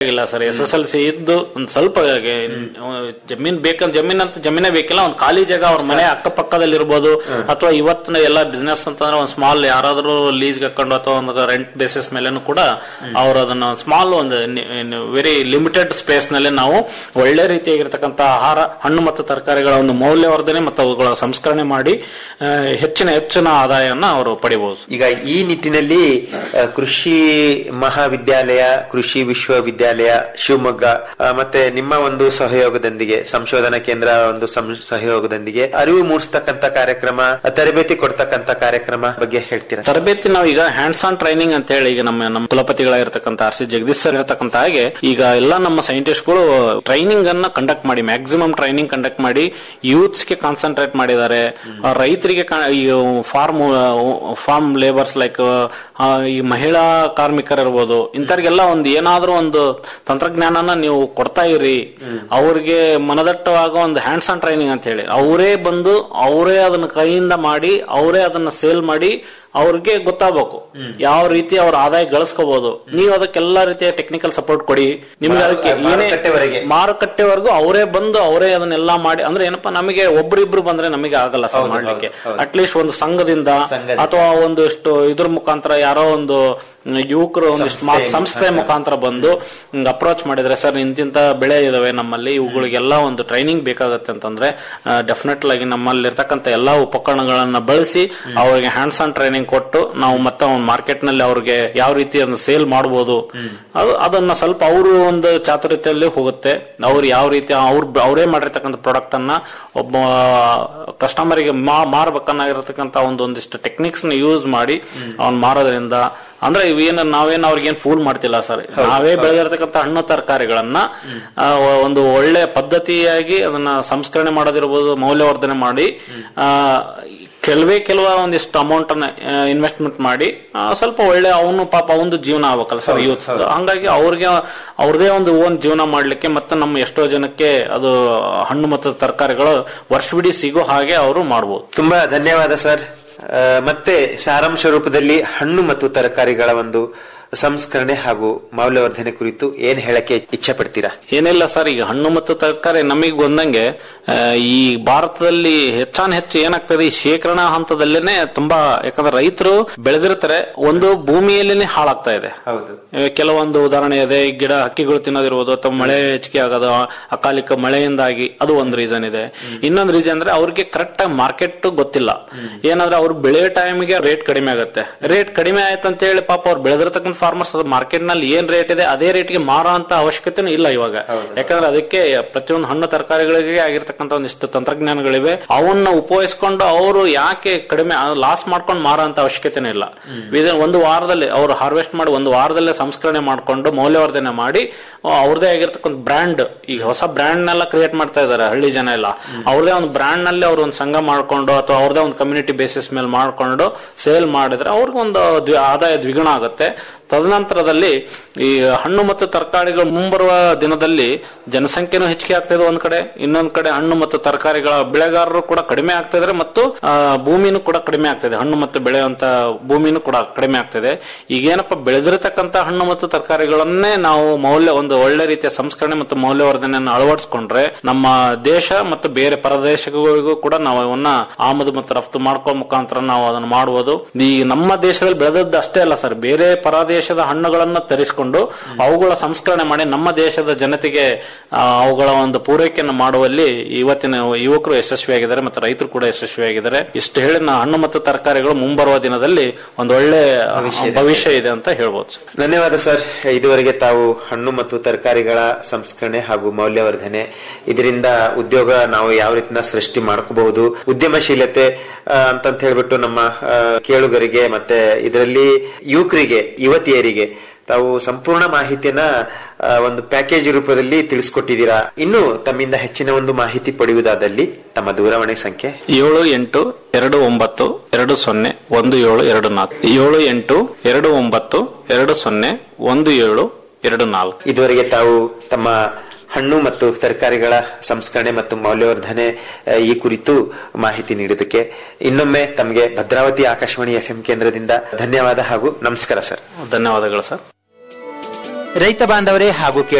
ಇಲ್ಲ sir S S L C ಇದ್ದು ಒಂದ್ ಸ್ವಲ್ಪ ಗೆ- ಜಮೀನ್ ಬೇಕಂತ ಜಮೀನ್ ಅಂತ ಜಮೀನೇ ಬೇಕಿಲ್ಲ ಒಂದ್ ಖಾಲಿ ಜಾಗ ಅವ್ರ ಮನೆ ಅಕ್ಕಪಕ್ಕದಲ್ಲಿ ಇರ್ಬೋದು ಅಥವಾ ಇವತ್ತಿನ ಎಲ್ಲ ಬಿಸ್ನೆಸ್ ಅಂತಂದ್ರೆ ಒಂದ್ ಸ್ಮಾಲ್ ಯಾರಾದ್ರೂ ಲೀಸ್ ಹಾಕೊಂಡು ಅಥವಾ ಒಂದು ರೆಂಟ್ ಬೇಸಿಸ್ ಮೇಲೆನೂ ಕೂಡ ಅವ್ರು ಅದನ್ನ ಸ್ಮಾಲ್ ಒಂದು ವೆರಿ ಲಿಮಿಟೆಡ್ ಸ್ಪೇಸ್ ನಲ್ಲಿ ನಾವು ಒಳ್ಳೆ ರೀತಿಯಾಗಿರ್ತಕ್ಕಂಥ ಆಹಾರ ಹಣ್ಣು ಮತ್ತು ತರಕಾರಿಗಳ ಒಂದು ಮೌಲ್ಯವರ್ಧನೆ ಮತ್ತು ಅವುಗಳ ಸಂಸ್ಕರಣೆ ಮಾಡಿ ಆ, ಹೆಚ್ಚಿನ ಹೆಚ್ಚಿನ ಆದಾಯವನ್ನ ಅವರು ಪಡಿಬಹುದು ಈಗ ಈ ನಿಟ್ಟಿನಲ್ಲಿ ಆ, ಕೃಷಿ ಮಹಾವಿದ್ಯಾಲಯ ಕೃಷಿ ವಿಶ್ವವಿದ್ಯಾಲಯ ಶಿವಮೊಗ್ಗ ಆ, ಮತ್ತೆ ನಿಮ್ಮ ಒಂದು ಸಹಯೋಗದೊಂದಿಗೆ ಸಂಶೋಧನಾ ಕೇಂದ್ರ ಒಂದು ಸಂ- ಸಹಯೋಗದೊಂದಿಗೆ ಅರಿವು ಮೂಡಿಸ್ತಕ್ಕಂತ ಕಾರ್ಯಕ್ರಮ ತರಬೇತಿ ಕೊಡ್ತಕ್ಕಂತ ಕಾರ್ಯಕ್ರಮ ಬಗ್ಗೆ ಹೇಳ್ತೀರಾ ತರಬೇತಿ ನಾವು ಈಗ ಹ್ಯಾಂಡ್ಸ್ ಆನ್ ಟ್ರೈನಿಂಗ್ ಅಂತ ಹೇಳಿ ಈಗ ನಮ್ಮ ನಮ್ಮ ಕುಲಪತಿಗಳಾಗಿರ್ತಕ್ಕಂಥ ಆರ್ ಸಿ ಜಗದೀಶ್ ಸರ್ ಇರತಕ್ಕಂತ ಹಾಗೆ ಈಗ ಎಲ್ಲ ನಮ್ಮ ಸೈಂಟಿಸ್ಟ್ಗಳು ಟ್ರೈನಿಂಗ್ ಅನ್ನ ಕಂಡಕ್ಟ್ ಮಾಡಿ ಮ್ಯಾಕ್ಸಿಮಮ್ ಟ್ರೈನಿಂಗ್ ಕಂಡಕ್ಟ್ ಮಾಡಿ ಯೂತ್ಸ್ ಗೆ ಕಾನ್ಸಂಟ್ರೇಟ್ ಮಾಡಿದ್ದಾರೆ ಆ, ರೈತರಿಗೆ ಕಾ- ಈ ಫಾರ್ಮ್ ಫಾರ್ಮ್ ಲೇಬರ್ಸ್ ಲೈಕ್ ಈ ಮಹಿಳಾ ಕಾರ್ಮಿಕರು ಇರ್ಬೋದು ಇಂಥವ್ರಿಗೆಲ್ಲ ಒಂದು ಏನಾದ್ರೂ ಒಂದು ತಂತ್ರಜ್ಞಾನನ ನೀವು ಕೊಡ್ತಾ ಇರಿ ಅವ್ರಿಗೆ ಮನದಟ್ಟವಾಗ ಒಂದು ಹ್ಯಾಂಡ್ಸ್ ಆನ್ ಟ್ರೈನಿಂಗ್ ಅಂತ ಹೇಳಿ ಅವರೇ ಬಂದು ಅವರೇ ಅದನ್ನ ಕೈಯಿಂದ ಮಾಡಿ ಅವರೇ ಅದನ್ನ ಸೇಲ್ ಮಾಡಿ ಅವ್ರಿಗೆ ಗೊತ್ತಾಗಬೇಕು ಯಾವ ರೀತಿ ಅವ್ರ ಆದಾಯ ಗಳಿಸ್ಕೋಬಹುದು ನೀವು ಅದಕ್ಕೆಲ್ಲ ರೀತಿಯ ಟೆಕ್ನಿಕಲ್ ಸಪೋರ್ಟ್ ಕೊಡಿ ನಿಮ್ಗೆ ಅದಕ್ಕೆ ಏನೇ ಮಾರುಕಟ್ಟೆವರೆಗೆ. ಮಾರುಕಟ್ಟೆವರೆಗೂ ಅವರೇ ಬಂದು ಅವರೇ ಅದನ್ನೆಲ್ಲ ಮಾಡಿ ಅಂದ್ರೆ ಏನಪ್ಪಾ ನಮಗೆ ಒಬ್ರಿಬ್ರು ಬಂದ್ರೆ ನಮಗೆ ಆಗಲ್ಲ ಸರ್ ಹೌದು, ಮಾಡ್ಲಿಕ್ಕೆ ಹೌದು, ಹೌದು. ಅಟ್ಲೀಸ್ಟ್ ಒಂದು ಸಂಘದಿಂದ ಸಂಘದಿಂದ. ಅಥವಾ ಒಂದಿಷ್ಟು ಇದ್ರ ಮುಖಾಂತರ ಯಾರೋ ಒಂದು ಯುವಕರು ಒಂದಿಷ್ಟು ಮಾತ್- ಸಂಸ್ಥೆ ಸಂಸ್ಥೆ ಮುಖಾಂತರ ಬಂದು ಅಪ್ರೋಚ್ ಮಾಡಿದ್ರೆ ಸರ್ ಇಂತಿಂತ ಬೆಳೆ ಇದಾವೆ ನಮ್ಮಲ್ಲಿ ಇವುಗಳಿಗೆಲ್ಲ ಒಂದು ಟ್ರೈನಿಂಗ್ ಬೇಕಾಗುತ್ತೆ ಅಂತಂದ್ರೆ ಡೆಫಿನೆಟ್ ಆಗಿ ನಮ್ಮಲ್ಲಿ ಇರ್ತಕ್ಕಂಥ ಎಲ್ಲಾ ಉಪಕರಣಗಳನ್ನ ಬಳಸಿ ಅವರಿಗೆ ಹ್ಯಾಂಡ್ಸ್ ಆನ್ ಟ್ರೈನಿಂಗ್ ಕೊಟ್ಟು ನಾವು ಮತ್ತೆ ಒಂದು ಮಾರ್ಕೆಟ್ ನಲ್ಲಿ ಅವ್ರಿಗೆ ಯಾವ ರೀತಿ ಅದನ್ನ ಸೇಲ್ ಮಾಡಬಹುದು ಅದು ಅದನ್ನ ಸ್ವಲ್ಪ ಅವರು ಒಂದು ಚಾತುರ್ಯತೆಯಲ್ಲಿ ಹೋಗುತ್ತೆ ಅವ್ರು ಯಾವ ರೀತಿ ಅವ್ರು ಅವರೇ ಮಾಡಿರ್ತಕ್ಕಂಥ ಪ್ರಾಡಕ್ಟ್ ಅನ್ನ ಒಬ್ಬ ಕಸ್ಟಮರಿಗೆ ಮಾರ್ಬೇಕನ್ನಾಗಿರ್ತಕ್ಕಂಥ ಒಂದು ಒಂದಿಷ್ಟು ಟೆಕ್ನಿಕ್ಸ್ ನ ಯೂಸ್ ಮಾಡಿ ಅವ್ನ್ ಮಾರೋದ್ರಿಂದ ಅಂದ್ರೆ ಇವೇನು ನಾವೇನು ಅವ್ರಿಗೇನು ಫೂಲ್ ಮಾಡ್ತಿಲ್ಲ ಸರ್ ನಾವೇ ಬೆಳೆದಿರ್ತಕ್ಕಂಥ ಹಣ್ಣು ತರಕಾರಿಗಳನ್ನ ಆ, ಒಂದು ಒಳ್ಳೆ ಪದ್ಧತಿಯಾಗಿ ಅದನ್ನ ಸಂಸ್ಕರಣೆ ಮಾಡೋದಿರ್ಬೋದು ಮೌಲ್ಯವರ್ಧನೆ ಮಾಡಿ ಆ, ಕೆಲವೇ ಕೆಲವ ಒಂದಿಷ್ಟು ಅಮೌಂಟ್ ಅನ್ನ ಇನ್ವೆಸ್ಟ್ಮೆಂಟ್ ಮಾಡಿ ಆ, ಸ್ವಲ್ಪ ಒಳ್ಳೆ ಅವನು ಪಾಪ ಅವನು ಜೀವನ ಆಗ್ಬೇಕಲ್ಲ ಸರ್ ಯೂತ್ ಹಂಗಾಗಿ ಅವ್ರಿಗೆ ಅವ್ರದೇ ಒಂದು ಓನ್ ಜೀವನ ಮಾಡ್ಲಿಕ್ಕೆ ಮತ್ತೆ ನಮ್ಮ ಎಷ್ಟೋ ಜನಕ್ಕೆ ಅದು ಹಣ್ಣು ಮತ್ತು ತರಕಾರಿಗಳು ವರ್ಷವಿಡೀ ಸಿಗೋ ಹಾಗೆ ಅವರು ಮಾಡ್ಬೋದು ತುಂಬಾ ಧನ್ಯವಾದ ಸರ್ ಆ, ಮತ್ತೆ ಸಾರಾಂಶ ರೂಪದಲ್ಲಿ ಹಣ್ಣು ಮತ್ತು ತರಕಾರಿಗಳ ಒಂದು ಸಂಸ್ಕರಣೆ ಹಾಗೂ ಮೌಲ್ಯವರ್ಧನೆ ಕುರಿತು ಏನ್ ಹೇಳಕ್ಕೆ ಇಚ್ಛೆ ಪಡ್ತೀರಾ ಏನಿಲ್ಲ ಸರ್ ಈಗ ಹಣ್ಣು ಮತ್ತು ತರಕಾರಿ ನಮಗೆ ಬಂದಂಗೆ ಆ, ಈ ಭಾರತದಲ್ಲಿ ಹೆಚ್ಚಾನ ಹೆಚ್ಚು ಏನಾಗ್ತದೆ ಈ ಶೇಖರಣಾ ಹಂತದಲ್ಲೇನೆ ತುಂಬಾ ಯಾಕಂದ್ರೆ ರೈತರು ಬೆಳೆದಿರ್ತಾರೆ ಒಂದು ಭೂಮಿಯಲ್ಲೇನೆ ಹಾಳಾಗ್ತಾ ಇದೆ ಹೌದು ಆ, ಕೆಲವೊಂದು ಉದಾಹರಣೆ ಇದೆ ಈ ಗಿಡ ಹಕ್ಕಿಗಳು ತಿನ್ನೋದಿರ್ಬೋದು ಅಥವಾ ಮಳೆ ಹೆಚ್ಚಿಗೆ ಆಗೋದು ಅಕಾಲಿಕ ಮಳೆಯಿಂದಾಗಿ ಅದು ಒಂದು ರೀಸನ್ ಇದೆ ಇನ್ನೊಂದು ರೀಸನ್ ಅಂದ್ರೆ ಅವ್ರಿಗೆ ಕರೆಕ್ಟ್ ಆಗಿ ಮಾರ್ಕೆಟ್ ಗೊತ್ತಿಲ್ಲ ಏನಂದ್ರೆ ಅವ್ರು ಬೆಳೆಯೋ ಟೈಮ್ಗೆ ರೇಟ್ ಕಡಿಮೆ ಆಗುತ್ತೆ ರೇಟ್ ಕಡಿಮೆ ಆಯ್ತು ಅಂತ ಹೇಳಿ ಪಾಪ ಅವ್ರು ಬೆಳೆದಿರ್ತಕ್ಕಂಥ ಫಾರ್ಮರ್ಸ್ ಮಾರ್ಕೆಟ್ ನಲ್ಲಿ ಏನ್ ರೇಟ್ ಇದೆ ಅದೇ ರೇಟ್ಗೆ ಮಾರೋ ಅಂತ ಅವಶ್ಯಕತೆನೂ ಇಲ್ಲ ಇವಾಗ ಯಾಕಂದ್ರೆ ಅದಕ್ಕೆ ಪ್ರತಿಯೊಂದು ಹಣ್ಣು ತರಕಾರಿಗಳಿಗೆ ಆಗಿರ್ತಕ್ಕಂಥ ಒಂದಿಷ್ಟು ತಂತ್ರಜ್ಞಾನಗಳಿವೆ ಅವನ್ನ ಉಪಯೋಗಿಸ್ಕೊಂಡು ಅವರು ಯಾಕೆ ಕಡಿಮೆ ಲಾಸ್ ಮಾಡ್ಕೊಂಡು ಮಾರೋ ಅಂತ ಅವಶ್ಯಕತೆನೇ ಇಲ್ಲ Within ಒಂದು ವಾರದಲ್ಲಿ ಅವರು ಹಾರ್ವೆಸ್ಟ್ ಮಾಡಿ ಒಂದು ವಾರದಲ್ಲೇ ಸಂಸ್ಕರಣೆ ಮಾಡ್ಕೊಂಡು ಮೌಲ್ಯವರ್ಧನೆ ಮಾಡಿ ಆ, ಅವ್ರದೇ ಆಗಿರ್ತಕ್ಕಂಥ ಬ್ರ್ಯಾಂಡ್ ಈಗ ಹೊಸ ಬ್ರ್ಯಾಂಡ್ ನೆಲ್ಲ ಕ್ರಿಯೇಟ್ ಮಾಡ್ತಾ ಇದಾರೆ ಹಳ್ಳಿ ಜನ ಎಲ್ಲ ಅವ್ರದೇ ಒಂದು ಬ್ರ್ಯಾಂಡ್ ನಲ್ಲಿ ಅವ್ರು ಒಂದು ಸಂಘ ಮಾಡ್ಕೊಂಡು ಅಥವಾ ಅವ್ರದೇ ಒಂದು ಕಮ್ಯುನಿಟಿ ಬೇಸಿಸ್ ಮೇಲೆ ಮಾಡ್ಕೊಂಡು ಸೇಲ್ ಮಾಡಿದ್ರೆ ಅವ್ರಿಗೊಂದು ದ್ವಿ- ಆದಾಯ ದ್ವಿಗುಣ ಆಗುತ್ತೆ ತದನಂತರದಲ್ಲಿ ಈ ಹಣ್ಣು ಮತ್ತು ತರಕಾರಿಗಳು ಮುಂಬರುವ ದಿನದಲ್ಲಿ ಜನಸಂಖ್ಯೆನೂ ಹೆಚ್ಚಿಗೆ ಆಗ್ತಾ ಇದೆ ಒಂದ್ ಕಡೆ ಇನ್ನೊಂದ್ ಕಡೆ ಹಣ್ಣು ಮತ್ತು ತರಕಾರಿಗಳ ಬೆಳೆಗಾರರು ಕೂಡ ಕಡಿಮೆ ಆಗ್ತಾ ಇದಾರೆ ಮತ್ತು ಆ, ಭೂಮಿನೂ ಕೂಡ ಕಡಿಮೆ ಆಗ್ತಿದೆ ಹಣ್ಣು ಮತ್ತು ಬೆಳೆಯುವಂತ ಭೂಮಿನೂ ಕೂಡ ಕಡಿಮೆ ಆಗ್ತಿದೆ ಈಗೇನಪ್ಪ ಬೆಳೆದಿರತಕ್ಕಂತ ಹಣ್ಣು ಮತ್ತು ತರಕಾರಿಗಳನ್ನೇ ನಾವು ಮೌಲ್ಯ ಒಂದು ಒಳ್ಳೆ ರೀತಿಯ ಸಂಸ್ಕರಣೆ ಮತ್ತು ಮೌಲ್ಯವರ್ಧನೆಯನ್ನು ಅಳವಡಿಸಿಕೊಂಡ್ರೆ ನಮ್ಮ ದೇಶ ಮತ್ತು ಬೇರೆ ಪರದೇಶಗಳಿಗೂ ಕೂಡ ನಾವು ಅವನ್ನ ಆಮದು ಮತ್ತು ರಫ್ತು ಮಾಡ್ಕೋ ಮುಖಾಂತರ ನಾವು ಅದನ್ನು ಮಾಡಬಹುದು ಈ ನಮ್ಮ ದೇಶದಲ್ಲಿ ಬೆಳೆದದ್ದು ಅಷ್ಟೇ ಅಲ್ಲ ಸರ್ ಬೇರೆ ಪರದೇಶದ ಹಣ್ಣುಗಳನ್ನ ತರಿಸಿಕೊಂಡು ಅವುಗಳ ಸಂಸ್ಕರಣೆ ಮಾಡಿ ನಮ್ಮ ದೇಶದ ಜನತೆಗೆ ಆ, ಅವುಗಳ ಒಂದು ಪೂರೈಕೆಯನ್ನು ಮಾಡುವಲ್ಲಿ ಇವತ್ತಿನ ಯುವಕರು ಯಶಸ್ವಿಯಾಗಿದ್ದಾರೆ ಮತ್ತು ರೈತರು ಕೂಡ ಯಶಸ್ವಿಯಾಗಿದ್ದಾರೆ ಇಷ್ಟು ಹೇಳಿ ನಾ ಹಣ್ಣು ಮತ್ತು ತರಕಾರಿಗಳು ಮುಂಬರುವ ದಿನದಲ್ಲಿ ಒಂದು ಒಳ್ಳೆ ಭವಿಷ್ಯ ಇದೆ ಅಂತ ಹೇಳ್ಬೋದು ಸರ್ ಧನ್ಯವಾದ ಸರ್ ಇದುವರೆಗೆ ತಾವು ಹಣ್ಣು ಮತ್ತು ತರಕಾರಿಗಳ ಸಂಸ್ಕರಣೆ ಹಾಗೂ ಮೌಲ್ಯವರ್ಧನೆ ಇದರಿಂದ ಉದ್ಯೋಗ ನಾವು ಯಾವ ರೀತಿನ ಸೃಷ್ಟಿ ಮಾಡ್ಕೋಬಹುದು ಉದ್ಯಮಶೀಲತೆ ಆ, ಅಂತಂತ ಹೇಳ್ಬಿಟ್ಟು ನಮ್ಮ ಆ, ಕೇಳುಗರಿಗೆ ಮತ್ತೆ ಇದರಲ್ಲಿ ಯುವಕರಿಗೆ ಯುವತಿಯರಿಗೆ ತಾವು ಸಂಪೂರ್ಣ ಮಾಹಿತಿಯನ್ನ ಆ, ಒಂದು ಪ್ಯಾಕೇಜ್ ರೂಪದಲ್ಲಿ ತಿಳಿಸ್ಕೊಟ್ಟಿದ್ದೀರಾ ಇನ್ನು ತಮ್ಮಿಂದ ಹೆಚ್ಚಿನ ಒಂದು ಮಾಹಿತಿ ಪಡೆಯುವುದಾದಲ್ಲಿ ತಮ್ಮ ದೂರವಾಣಿ ಸಂಖ್ಯೆ ಏಳು ಎಂಟು ಎರಡು ಒಂಬತ್ತು ಎರಡು ಸೊನ್ನೆ ಒಂದು ಏಳು ಎರಡು ನಾಲ್ಕು ಏಳು ಎಂಟು ಎರಡು ಒಂಬತ್ತು ಎರಡು ಸೊನ್ನೆ ಒಂದು ಏಳು ಎರಡು ನಾಲ್ಕು ಇದುವರೆಗೆ ತಾವು ತಮ್ಮ ಹಣ್ಣು ಮತ್ತು ತರಕಾರಿಗಳ ಸಂಸ್ಕರಣೆ ಮತ್ತು ಮೌಲ್ಯವರ್ಧನೆ ಆ, ಈ ಕುರಿತು ಮಾಹಿತಿ ನೀಡಿದ್ದಕ್ಕೆ ಇನ್ನೊಮ್ಮೆ ತಮಗೆ ಭದ್ರಾವತಿ ಆಕಾಶವಾಣಿ ಎಫ್ಎಂ ಕೇಂದ್ರದಿಂದ ಧನ್ಯವಾದ ಹಾಗೂ ನಮಸ್ಕಾರ ಸರ್ ಧನ್ಯವಾದಗಳು ಸರ್ ರೈತ ಬಾಂಧವರೇ ಹಾಗೂ